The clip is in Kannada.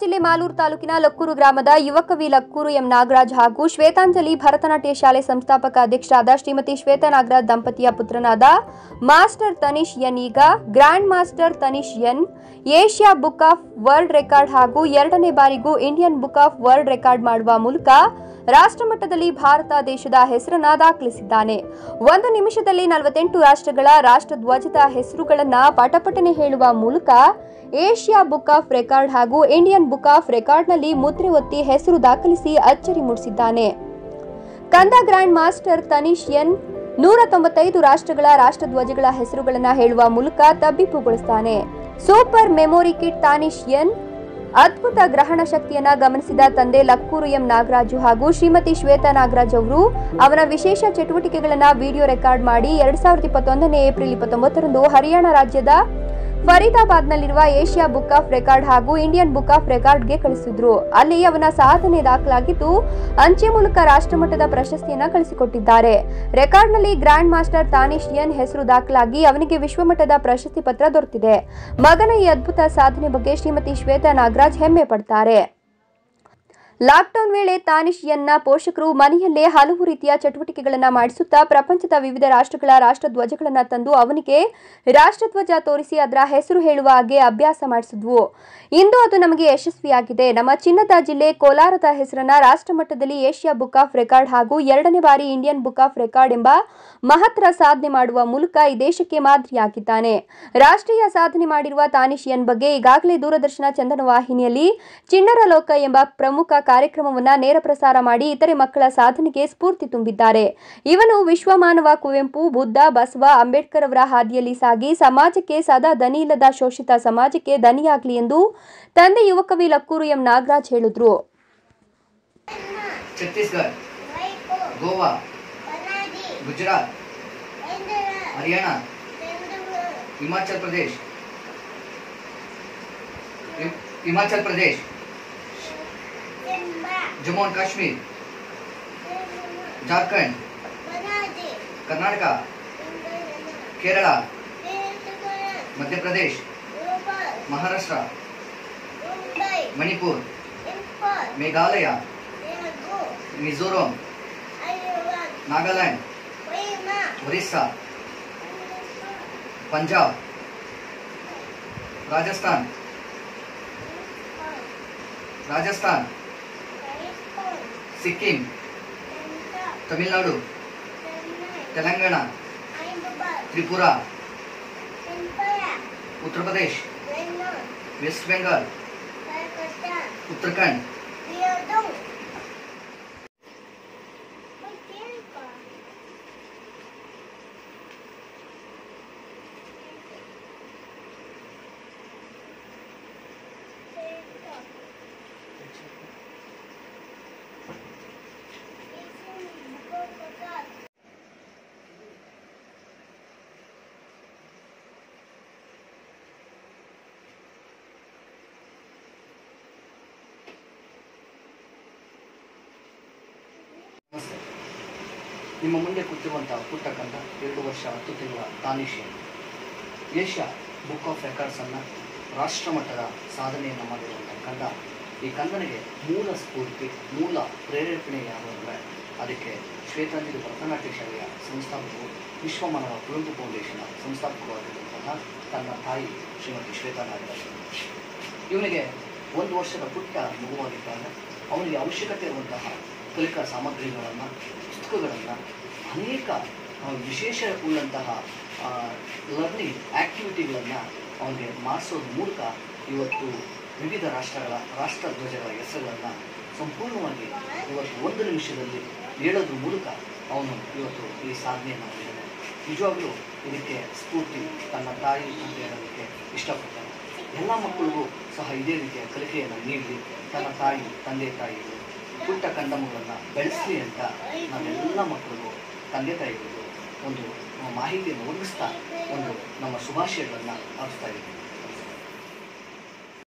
ಜಿಲ್ಲೆ ಮಾಲೂರು ತಾಲೂಕಿನ ಲಕ್ಕೂರು ಗ್ರಾಮದ ಯುವಕವಿ ಲಕ್ಕೂರು ಎಂ ನಾಗರಾಜ್ ಹಾಗೂ ಶ್ವೇತಾಂಜಲಿ ಭರತನಾಟ್ಯ ಶಾಲೆ ಸಂಸ್ಥಾಪಕ ಅಧ್ಯಕ್ಷರಾದ ಶ್ರೀಮತಿ ಶ್ವೇತಾ ನಾಗರಾಜ್ ದಂಪತಿಯ ಪುತ್ರನಾದ ಮಾಸ್ಟರ್ ತನಿಷ್ ಎನ್ ಈಗ grand master Tanish N Asia book of world record ಹಾಗೂ ಎರಡನೇ ಬಾರಿಗೂ Indian book of world record ಮಾಡುವ ಮೂಲಕ ರಾಷ್ಟ್ರಮಟ್ಟದಲ್ಲಿ ಭಾರತ ದೇಶದ ಹೆಸರನ್ನ ದಾಖಲಿಸಿದ್ದಾನೆ ಒಂದು ನಿಮಿಷದಲ್ಲಿ ನಲವತ್ತೆಂಟು ರಾಷ್ಟ್ರಗಳ ರಾಷ್ಟ್ರಧ್ವಜದ ಹೆಸರುಗಳನ್ನ ಪಟಪಟನೆ ಹೇಳುವ ಮೂಲಕ ಏಷ್ಯಾ ಬುಕ್ ಆಫ್ ರೆಕಾರ್ಡ್ ಹಾಗೂ ಇಂಡಿಯನ್ ಬುಕ್ ಆಫ್ ರೆಕಾರ್ಡ್ನಲ್ಲಿ ಮುದ್ರೆ ಒತ್ತಿ ಹೆಸರು ದಾಖಲಿಸಿ ಅಚ್ಚರಿ ಮೂಡಿಸಿದ್ದಾನೆ ಕಂದ ಗ್ರ್ಯಾಂಡ್ ಮಾಸ್ಟರ್ ತನಿಷ್ ಎನ್ ನೂರ ತೊಂಬತ್ತೈದು ರಾಷ್ಟ್ರಗಳ ರಾಷ್ಟ್ರಧ್ವಜಗಳ ಹೆಸರುಗಳನ್ನು ಹೇಳುವ ಮೂಲಕ ತಬ್ಬಿಪ್ಪುಗೊಳಿಸ್ತಾನೆ super memory kid Tanish N ಅದ್ಭುತ ಗ್ರಹಣ ಶಕ್ತಿಯನ್ನ ಗಮನಿಸಿದ ತಂದೆ ಲಕ್ಕೂರು ಎಂ ನಾಗರಾಜು ಹಾಗೂ ಶ್ರೀಮತಿ ಶ್ವೇತಾ ನಾಗರಾಜ್ ಅವರು ಅವನ ವಿಶೇಷ ಚಟುವಟಿಕೆಗಳನ್ನ ವಿಡಿಯೋ ರೆಕಾರ್ಡ್ ಮಾಡಿ ಎರಡ್ ಸಾವಿರದ ಇಪ್ಪತ್ತೊಂದನೇ ಏಪ್ರಿಲ್ ಇಪ್ಪತ್ತೊಂಬತ್ತರಂದು ಹರಿಯಾಣ ರಾಜ್ಯದ ಫರೀದಾಬಾದ್ನಲ್ಲಿರುವ ಏಷ್ಯಾ ಬುಕ್ ಆಫ್ ರೆಕಾರ್ಡ್ ಹಾಗೂ ಇಂಡಿಯನ್ ಬುಕ್ ಆಫ್ ರೆಕಾರ್ಡ್ಗೆ ಕಳಿಸಿದ್ರು ಅಲ್ಲಿ ಅವನ ಸಾಧನೆ ದಾಖಲಾಗಿದ್ದು ಅಂಚೆ ಮೂಲಕ ರಾಷ್ಟ್ರಮಟ್ಟದ ಪ್ರಶಸ್ತಿಯನ್ನ ಕಳಿಸಿಕೊಟ್ಟಿದ್ದಾರೆ ರೆಕಾರ್ಡ್ನಲ್ಲಿ ಗ್ರ್ಯಾಂಡ್ ಮಾಸ್ಟರ್ ತಾನಿಷ್ ಎನ್ ಹೆಸರು ದಾಖಲಾಗಿ ಅವನಿಗೆ ವಿಶ್ವಮಟ್ಟದ ಪ್ರಶಸ್ತಿ ಪತ್ರ ದೊರೆತಿದೆ ಮಗನ ಈ ಅದ್ಭುತ ಸಾಧನೆ ಬಗ್ಗೆ ಶ್ರೀಮತಿ ಶ್ವೇತಾ ನಾಗರಾಜ್ ಹೆಮ್ಮೆ ಪಡ್ತಾರೆ ಲಾಕ್ಡೌನ್ ವೇಳೆ ತಾನಿಷ್ ಎನ್ನ ಪೋಷಕರು ಮನೆಯಲ್ಲೇ ಹಲವು ರೀತಿಯ ಚಟುವಟಿಕೆಗಳನ್ನು ಮಾಡಿಸುತ್ತಾ ಪ್ರಪಂಚದ ವಿವಿಧ ರಾಷ್ಟ್ರಗಳ ರಾಷ್ಟ್ರಧ್ವಜಗಳನ್ನು ತಂದು ಅವನಿಗೆ ರಾಷ್ಟ್ರಧ್ವಜ ತೋರಿಸಿ ಅದರ ಹೆಸರು ಹೇಳುವ ಹಾಗೆ ಅಭ್ಯಾಸ ಮಾಡಿಸಿದ್ವು ಇಂದು ಅದು ನಮಗೆ ಯಶಸ್ವಿಯಾಗಿದೆ ನಮ್ಮ ಚಿನ್ನದ ಜಿಲ್ಲೆ ಕೋಲಾರದ ಹೆಸರನ್ನ ರಾಷ್ಟ್ರಮಟ್ಟದಲ್ಲಿ ಏಷ್ಯಾ ಬುಕ್ ಆಫ್ ರೆಕಾರ್ಡ್ ಹಾಗೂ ಎರಡನೇ ಬಾರಿ ಇಂಡಿಯನ್ ಬುಕ್ ಆಫ್ ರೆಕಾರ್ಡ್ ಎಂಬ ಮಹತ್ತರ ಸಾಧನೆ ಮಾಡುವ ಮೂಲಕ ಈ ದೇಶಕ್ಕೆ ಮಾದರಿಯಾಗಿದ್ದಾನೆ ರಾಷ್ಟ್ರೀಯ ಸಾಧನೆ ಮಾಡಿರುವ ತಾನಿಷ್ ಎನ್ ಬಗ್ಗೆ ಈಗಾಗಲೇ ದೂರದರ್ಶನ ಚಂದನ ವಾಹಿನಿಯಲ್ಲಿ ಚಿಣ್ಣರ ಲೋಕ ಎಂಬ ಪ್ರಮುಖ ಕಾರ್ಯಕ್ರಮವನ್ನ ನೇರ ಪ್ರಸಾರ ಮಾಡಿ ಇತರೆ ಮಕ್ಕಳ ಸಾಧನೆಗೆ ಸ್ಫೂರ್ತಿ ತುಂಬಿದ್ದಾರೆ ಇವನು ವಿಶ್ವಮಾನವ ಕುವೆಂಪು ಬುದ್ಧ ಬಸವ ಅಂಬೇಡ್ಕರ್ ಅವರ ಹಾದಿಯಲ್ಲಿ ಸಾಗಿ ಸಮಾಜಕ್ಕೆ ಸದಾ ದನಿ ಇಲ್ಲದ ಶೋಷಿತ ಸಮಾಜಕ್ಕೆ ದನಿಯಾಗಲಿ ಎಂದು ತಂದೆ ಯುವಕವಿ ಲಕ್ಕೂರು ಎಂ ನಾಗರಾಜ್ ಹೇಳಿದ್ರು ಛತ್ತೀಸ್ಗಢ ಗೋವಾ ಗುಜರಾತ್ ಹರಿಯಾಣ ಹಿಮಾಚಲ್ ಪ್ರದೇಶ್ ಹಿಮ್- ಹಿಮಾಚಲ್ ಪ್ರದೇಶ್ ಜಮ್ಮು ಅಂಡ್ ಕಾಶ್ಮೀರ್ ಜಾರ್ಖಂಡ್ ಕರ್ನಾಟಕ ಕೇರಳ ಮಧ್ಯಪ್ರದೇಶ್ ಮಹಾರಾಷ್ಟ್ರ ಮಣಿಪುರ್ ಮೇಘಾಲಯ ಮಿಜೋರಾಂ ನಾಗಾಲ್ಯಾಂಡ್ ಒರಿಸ್ಸಾ ಪಂಜಾಬ್ ರಾಜಸ್ಥಾನ್ ರಾಜಸ್ಥಾನ್ ಸಿಕ್ಕಿಂ ತಮಿಳುನಾಡು ತೆಲಂಗಾಣ ತ್ರಿಪುರಾ ಉತ್ತರ ಪ್ರದೇಶ್ ವೆಸ್ಟ್ ಬೆಂಗಾಲ್ ಉತ್ತರಾಖಂಡ್ ನಮಸ್ತೆ ನಿಮ್ಮ ಮುಂದೆ ಕೂತಿರುವಂತಹ ಪುಟ್ಟ ಕಂದ ಎರಡು ವರ್ಷ ಹತ್ತು ತಿಂಗಳ ತಾನಿಷ್ ಏಷ್ಯಾ ಬುಕ್ ಆಫ್ ರೆಕಾರ್ಡ್ಸನ್ನು ರಾಷ್ಟ್ರಮಟ್ಟದ ಸಾಧನೆಯನ್ನು ಮಾಡಿರುವಂಥ ಕಂದ ಈ ಕಂದನಿಗೆ ಮೂಲ ಸ್ಫೂರ್ತಿ ಮೂಲ ಪ್ರೇರೇಪಣೆ ಯಾರು ಅಂದರೆ ಅದಕ್ಕೆ ಶ್ವೇತಾಂಜಲಿ ಭರತನಾಟ್ಯ ಶಾಲೆಯ ಸಂಸ್ಥಾಪಕರು ವಿಶ್ವಮಾನವ ಕುವೆಂಪು ಫೌಂಡೇಶನ್ ಸಂಸ್ಥಾಪಕವಾಗಿರುವಂತಹ ತನ್ನ ತಾಯಿ ಶ್ರೀಮತಿ ಶ್ವೇತಾ ನಾಗರಾಜ್ ಇವನಿಗೆ ಒಂದು ವರ್ಷದ ಪುಟ್ಟ ಮಗುವಾಗಿದ್ದಾಗ ಅವನಿಗೆ ಅವಶ್ಯಕತೆ ಇರುವಂತಹ ಕಲಿಕಾ ಸಾಮಗ್ರಿಗಳನ್ನು ಪುಸ್ತಕಗಳನ್ನು ಅನೇಕ ಆ, ವಿಶೇಷ ಉಳ್ಳಂತಹ ಲರ್ನಿಂಗ್ ಆ್ಯಕ್ಟಿವಿಟಿಗಳನ್ನು ಅವನಿಗೆ ಮಾಡಿಸೋದ್ರ ಮೂಲಕ ಇವತ್ತು ವಿವಿಧ ರಾಷ್ಟ್ರಗಳ ರಾಷ್ಟ್ರಧ್ವಜಗಳ ಹೆಸರುಗಳನ್ನು ಸಂಪೂರ್ಣವಾಗಿ ಇವತ್ತು ಒಂದು ನಿಮಿಷದಲ್ಲಿ ಹೇಳೋದ್ರ ಮೂಲಕ ಅವನು ಇವತ್ತು ಈ ಸಾಧನೆಯನ್ನು ಮಾಡಿದ್ದಾನೆ ನಿಜವಾಗ್ಲೂ ಇದಕ್ಕೆ ಸ್ಫೂರ್ತಿ ತನ್ನ ತಾಯಿ ಅಂತ ಹೇಳೋದಕ್ಕೆ ಇಷ್ಟಪಡ್ತಾನೆ ಎಲ್ಲ ಮಕ್ಕಳಿಗೂ ಸಹ ಇದೇ ರೀತಿಯ ಕಲಿಕೆಯನ್ನು ನೀಡಲಿ ತನ್ನ ತಾಯಿ ತಂದೆ ತಾಯಿಗಳು ಪುಟ್ಟ ಕಂದಮ್ಮಗಳನ್ನು ಬೆಳೆಸಲಿ ಅಂತ ನಾವೆಲ್ಲ ಮಕ್ಕಳಿಗೂ ತಂದೆ ತಾಯಿಗಳಿಗೂ ಒಂದು ಮಾಹಿತಿಯನ್ನು ಒದಗಿಸ್ತಾ ಒಂದು ನಮ್ಮ ಶುಭಾಶಯಗಳನ್ನು ಅರ್ಪಿಸ್ತಾ ಇದ್ದೀವಿ